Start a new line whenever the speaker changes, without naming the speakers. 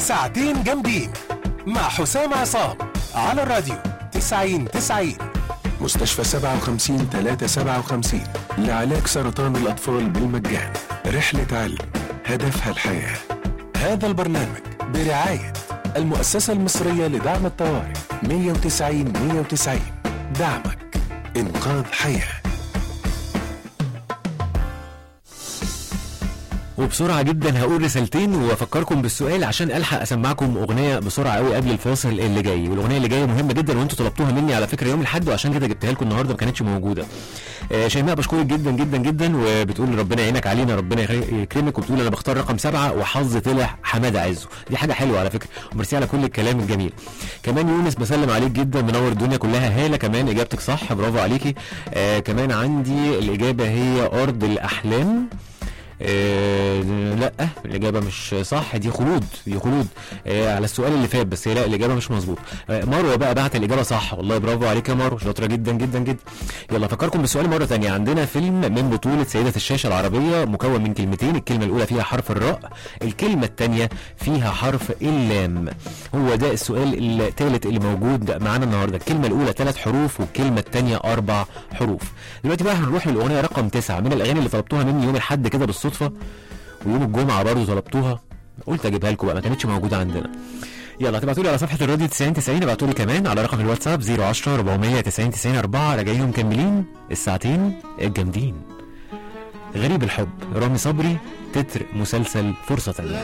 ساعتين جامدين مع حسام عصام على الراديو 90 90 مستشفى 57 357 لعلاج سرطان الأطفال بالمجان رحلة علم هدفها الحياة هذا البرنامج برعاية المؤسسة المصرية لدعم الطوارئ 190 190 دعمك إنقاذ حياه
وبسرعه جدا هقول رسالتين وافكركم بالسؤال عشان الحق اسمعكم اغنيه بسرعه قوي قبل الفاصل اللي جاي والاغنيه اللي جايه مهمه جدا وانتوا طلبتوها مني على فكره يوم الاحد وعشان كده جبتها لكم النهارده ما كانتش موجوده آه، شيماء بشكرك جدا جدا جدا وبتقول ربنا يعينك علينا ربنا يخلي- يكرمك وبتقول انا بختار رقم سبعه وحظي طلع حماده عزه دي حاجه حلوه على فكره وميرسي على كل الكلام الجميل كمان يونس بسلم عليك جدا منور الدنيا كلها هاله كمان اجابتك صح برافو عليكي آه كمان عندي الاجابه هي ارض الاحلام آه لا الاجابه مش صح دي خلود دي خلود آه على السؤال اللي فات بس هي لا الاجابه مش مظبوط آه مروه بقى بعت الاجابه صح والله برافو عليك يا مروه شاطره جدا جدا جدا يلا افكركم بالسؤال مره تانية عندنا فيلم من بطوله سيده الشاشه العربيه مكون من كلمتين الكلمه الاولى فيها حرف الراء الكلمه الثانيه فيها حرف اللام هو ده السؤال الثالث اللي موجود معانا النهارده الكلمه الاولى ثلاث حروف والكلمه الثانيه اربع حروف دلوقتي بقى هنروح للاغنيه رقم تسعة من الاغاني اللي طلبتوها مني يوم الاحد كده بالصدفه ويوم الجمعه برضه طلبتوها قلت اجيبها لكم بقى ما كانتش موجوده عندنا يلا هتبعتوا لي على صفحه الراديو 90 90 ابعتوا لي كمان على رقم الواتساب 010 490 90 4 راجعين مكملين الساعتين الجامدين غريب الحب رامي صبري تتر مسلسل فرصه تانية